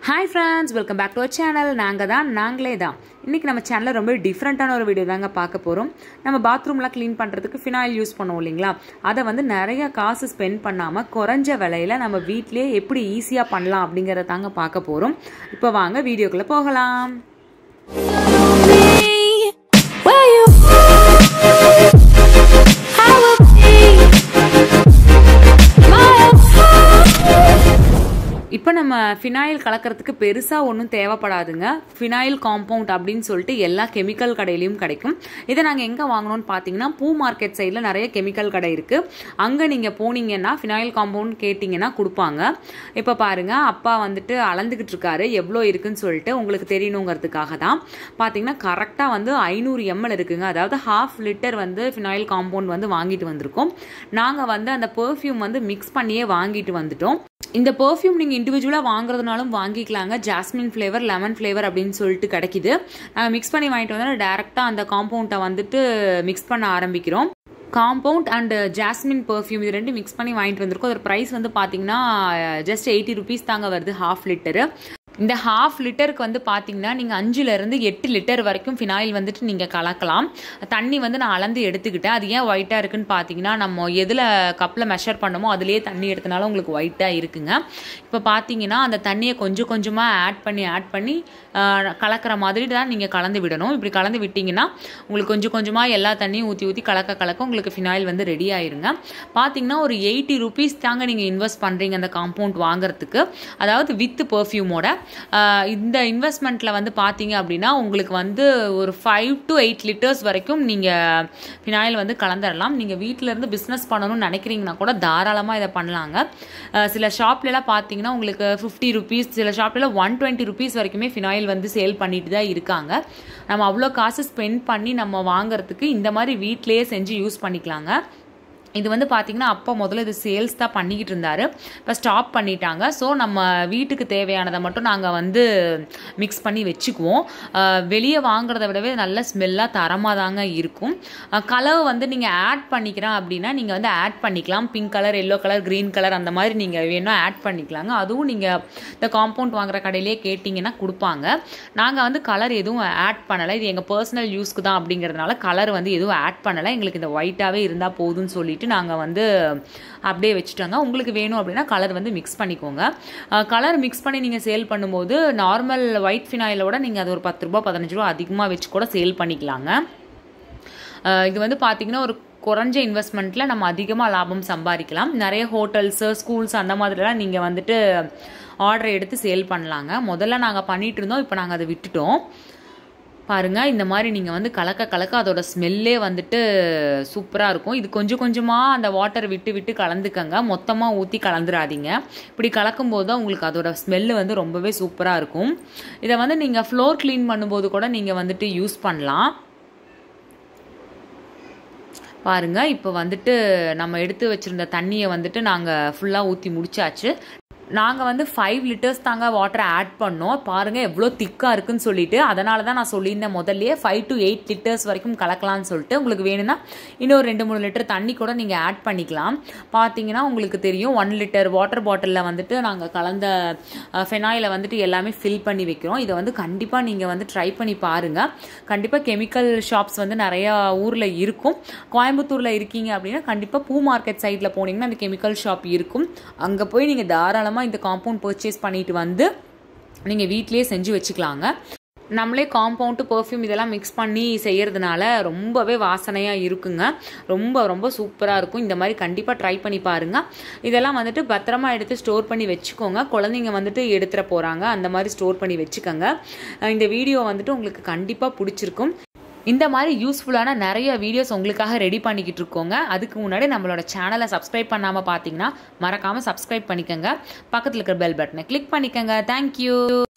hi friends welcome back to our channel நாங்கள் தான் நாங்களே தான் இன்றைக்கி நம்ம சேனலில் ரொம்ப டிஃப்ரெண்ட்டான ஒரு வீடியோ தாங்க பார்க்க போகிறோம் நம்ம பாத்ரூம்லாம் க்ளீன் பண்ணுறதுக்கு ஃபினாயில் யூஸ் பண்ணுவோம் இல்லைங்களா அதை வந்து நிறைய காசு ஸ்பெண்ட் பண்ணாமல் குறைஞ்ச விலையில் நம்ம வீட்டிலேயே எப்படி ஈஸியாக பண்ணலாம் அப்படிங்கிறத தாங்க பார்க்க போகிறோம் இப்போ வாங்க வீடியோக்குள்ளே போகலாம் Where you I will be my இப்போ நம்ம ஃபினாயில் கலக்கிறதுக்கு பெருசாக ஒன்றும் தேவைப்படாதுங்க ஃபினாயில் காம்பவுண்ட் அப்படின்னு சொல்லிட்டு எல்லா கெமிக்கல் கடையிலையும் கிடைக்கும் இதை நாங்கள் எங்கே வாங்கணும்னு பார்த்தீங்கன்னா பூ மார்க்கெட் சைடில் நிறைய கெமிக்கல் கடை இருக்குது அங்கே நீங்கள் போனீங்கன்னா ஃபினாயில் காம்பவுண்ட் கேட்டிங்கன்னா கொடுப்பாங்க இப்போ பாருங்கள் அப்பா வந்துட்டு அளந்துக்கிட்டு இருக்காரு எவ்வளோ இருக்குன்னு சொல்லிட்டு உங்களுக்கு தெரியணுங்கிறதுக்காக தான் பார்த்தீங்கன்னா கரெக்டாக வந்து ஐநூறு எம்எல் இருக்குங்க அதாவது ஹாஃப் லிட்டர் வந்து ஃபினாயில் காம்பவுண்ட் வந்து வாங்கிட்டு வந்திருக்கோம் நாங்கள் வந்து அந்த பெர்ஃப்யூம் வந்து மிக்ஸ் பண்ணியே வாங்கிட்டு வந்துட்டோம் இந்த பெர்ஃப்யூம் நீங்கள் இண்டிவிஜுவலாக வாங்குறதுனாலும் வாங்கிக்கலாங்க ஜாஸ்மின் ஃப்ளேவர் லெமன் ஃப்ளேவர் அப்படின்னு சொல்லிட்டு கிடைக்குது நாங்கள் மிக்ஸ் பண்ணி வாங்கிட்டு வந்தோம் டேரெக்டாக அந்த காம்பவுண்டை வந்துட்டு மிக்ஸ் பண்ண ஆரம்பிக்கிறோம் காம்பவுண்ட் அண்ட் ஜாஸ்மின் பெர்ஃப்யூம் இது ரெண்டு மிக்ஸ் பண்ணி வாங்கிட்டு வந்திருக்கோம் அதோட ப்ரைஸ் வந்து பார்த்தீங்கன்னா ஜஸ்ட் எயிட்டி ருபீஸ் தாங்க வருது ஹாஃப் லிட்டரு இந்த ஹாஃப் லிட்டருக்கு வந்து பார்த்தீங்கன்னா நீங்கள் அஞ்சுலேருந்து எட்டு லிட்டர் வரைக்கும் ஃபினாயில் வந்துட்டு நீங்கள் கலக்கலாம் தண்ணி வந்து நான் அளந்து எடுத்துக்கிட்டேன் அது ஏன் ஒயிட்டாக இருக்குன்னு பார்த்தீங்கன்னா நம்ம எதில் கப்பில் மெஷர் பண்ணமோ அதுலேயே தண்ணி எடுத்தனால உங்களுக்கு ஒயிட்டாக இருக்குங்க இப்போ பார்த்தீங்கன்னா அந்த தண்ணியை கொஞ்சம் கொஞ்சமாக ஆட் பண்ணி ஆட் பண்ணி ஆஹ், கலக்கிற மாதிரி தான் நீங்கள் கலந்து விடணும் இப்படி கலந்து விட்டிங்கன்னா உங்களுக்கு கொஞ்சம் கொஞ்சமாக எல்லா தண்ணியும் ஊற்றி ஊற்றி கலக்க கலக்க உங்களுக்கு ஃபினாயில் வந்து ரெடி ஆயிருங்க பார்த்தீங்கன்னா ஒரு எயிட்டி ருபீஸ் தாங்க நீங்கள் இன்வெஸ்ட் பண்ணுறீங்க அந்த காம்பவுண்ட் வாங்குறதுக்கு அதாவது வித் பர்ஃப்யூமோட இந்த இன்வெஸ்ட்மெண்ட்டில் வந்து பார்த்தீங்க அப்படின்னா உங்களுக்கு வந்து ஒரு ஃபைவ் டு எயிட் லிட்டர்ஸ் வரைக்கும் நீங்கள் ஃபினாயில் வந்து கலந்துடலாம் நீங்கள் வீட்டில் இருந்து பிஸ்னஸ் பண்ணணும்னு நினைக்கிறீங்கன்னா கூட தாராளமாக இதை பண்ணலாங்க அஹ் சில ஷாப்லலாம் பார்த்தீங்கன்னா உங்களுக்கு ஃபிஃப்டி ருபீஸ் சில ஷாப்லலாம் ஒன் டுவெண்ட்டி ருபீஸ் வரைக்குமே ஃபினாயில் வந்து சேல் பண்ணிட்டு தான் இருக்காங்க நம்ம அவ்வளோ காசு ஸ்பெண்ட் பண்ணி நம்ம வாங்குறதுக்கு இந்த மாதிரி வீட்டிலேயே செஞ்சு யூஸ் பண்ணிக்கலாங்க இது வந்து பார்த்தீங்கன்னா அப்போ முதல்ல இது சேல்ஸ் தான் பண்ணிக்கிட்டு இருந்தாரு இப்போ ஸ்டாப் பண்ணிட்டாங்க ஸோ நம்ம வீட்டுக்கு தேவையானதை மட்டும் நாங்கள் வந்து மிக்ஸ் பண்ணி வச்சுக்குவோம் அஹ் வெளியே வாங்குறத விடவே நல்ல ஸ்மெல்லாக தரமாக தாங்க இருக்கும் கலர் வந்து நீங்கள் ஆட் பண்ணிக்கிறேன் அப்படின்னா நீங்கள் வந்து ஆட் பண்ணிக்கலாம் pink colour yellow colour green colour அந்த மாதிரி நீங்கள் வேணும் ஆட் பண்ணிக்கலாங்க அதுவும் நீங்கள் இந்த காம்பவுண்ட் வாங்குற கடையிலேயே கேட்டிங்கன்னா கொடுப்பாங்க நாங்கள் வந்து கலர் எதுவும் ஆட் பண்ணலை இது எங்கள் பர்சனல் யூஸ்க்கு தான் அப்படிங்கிறதுனால கலர் வந்து எதுவும் ஆட் பண்ணலை எங்களுக்கு இந்த ஒயிட்டாகவே இருந்தால் போதும்னு சொல்லிட்டு நாங்கள் வந்து அப்படியே வச்சுட்டோங்க உங்களுக்கு வேணும் அப்படின்னா கலர் வந்து மிக்ஸ் பண்ணிக்கோங்க கலர் மிக்ஸ் பண்ணி நீங்கள் சேல் பண்ணும்போது நார்மல் ஒயிட் ஃபினாயிலோட நீங்கள் அது ஒரு பத்து ரூபா பதினஞ்சு ரூபா அதிகமாக வச்சு கூட சேல் பண்ணிக்கலாங்க அஹ் இது வந்து பார்த்தீங்கன்னா ஒரு குறைஞ்ச இன்வெஸ்ட்மெண்ட்டில் நம்ம அதிகமாக லாபம் சம்பாதிக்கலாம் நிறைய ஹோட்டல்ஸு ஸ்கூல்ஸ் அந்த மாதிரிலாம் நீங்கள் வந்துட்டு ஆர்டர் எடுத்து சேல் பண்ணலாங்க முதல்ல நாங்கள் பண்ணிட்டு இருந்தோம் இப்போ நாங்கள் அதை விட்டுட்டோம் பாருங்க இந்த மாதிரி நீங்கள் வந்து கலக்க கலக்க அதோட ஸ்மெல்லே வந்துட்டு சூப்பராக இருக்கும் இது கொஞ்சம் கொஞ்சமாக அந்த வாட்டர் விட்டு விட்டு கலந்துக்கங்க மொத்தமாக ஊற்றி கலந்துராதீங்க இப்படி கலக்கும் போது தான் உங்களுக்கு அதோட ஸ்மெல்லு வந்து ரொம்பவே சூப்பராக இருக்கும் இதை வந்து நீங்கள் ஃப்ளோர் க்ளீன் பண்ணும்போது கூட நீங்கள் வந்துட்டு யூஸ் பண்ணலாம் பாருங்க இப்போ வந்துட்டு நம்ம எடுத்து வச்சிருந்த தண்ணியை வந்துட்டு நாங்கள் ஃபுல்லாக ஊற்றி முடிச்சாச்சு நாங்கள் வந்து ஃபைவ் லிட்டர்ஸ் தாங்க வாட்டர் ஆட் பண்ணோம் பாருங்கள் எவ்வளோ திக்காக இருக்குன்னு சொல்லிட்டு அதனால தான் நான் சொல்லியிருந்தேன் முதல்லயே ஃபைவ் டு எயிட் லிட்டர்ஸ் வரைக்கும் கலக்கலாம்னு சொல்லிட்டு உங்களுக்கு வேணும்னா இன்னும் ரெண்டு மூணு லிட்டர் தண்ணி கூட நீங்கள் ஆட் பண்ணிக்கலாம் பார்த்தீங்கன்னா உங்களுக்கு தெரியும் ஒன் லிட்டர் வாட்டர் பாட்டிலில் வந்துட்டு நாங்கள் கலந்த ஃபெனாயிலை வந்துட்டு எல்லாமே ஃபில் பண்ணி வைக்கிறோம் இதை வந்து கண்டிப்பாக நீங்கள் வந்து ட்ரை பண்ணி பாருங்கள் கண்டிப்பாக கெமிக்கல் ஷாப்ஸ் வந்து நிறையா ஊரில் இருக்கும் கோயம்புத்தூரில் இருக்கீங்க அப்படின்னா கண்டிப்பாக பூ மார்க்கெட் சைடில் போனீங்கன்னா அந்த கெமிக்கல் ஷாப் இருக்கும் அங்கே போய் நீங்கள் தாராளமாக இந்த காம்பவுண்ட் பர்ச்சேஸ் பண்ணிட்டு வந்து நீங்கள் வீட்டிலேயே செஞ்சு வச்சுக்கலாங்க நம்மளே காம்பவுண்டு பெர்ஃப்யூம் இதெல்லாம் மிக்ஸ் பண்ணி செய்யறதுனால ரொம்பவே வாசனையாக இருக்குங்க ரொம்ப ரொம்ப சூப்பராக இருக்கும் இந்த மாதிரி கண்டிப்பாக ட்ரை பண்ணி பாருங்கள் இதெல்லாம் வந்துட்டு பத்திரமா எடுத்து ஸ்டோர் பண்ணி வச்சுக்கோங்க குழந்தைங்க வந்துட்டு எடுத்துகிற போகிறாங்க அந்த மாதிரி ஸ்டோர் பண்ணி வச்சுக்கோங்க அஹ் இந்த வீடியோ வந்துட்டு உங்களுக்கு கண்டிப்பாக பிடிச்சிருக்கும் இந்த மாதிரி யூஸ்ஃபுல்லான நிறைய வீடியோஸ் உங்களுக்காக ரெடி பண்ணிக்கிட்டு இருக்கோங்க அதுக்கு முன்னாடி நம்மளோட சேனலை சப்ஸ்கிரைப் பண்ணாமல் பார்த்தீங்கன்னா மறக்காமல் சப்ஸ்கிரைப் பண்ணிக்கோங்க பக்கத்தில் இருக்கிற பெல் பட்டனை கிளிக் பண்ணிக்கோங்க தேங்க்யூ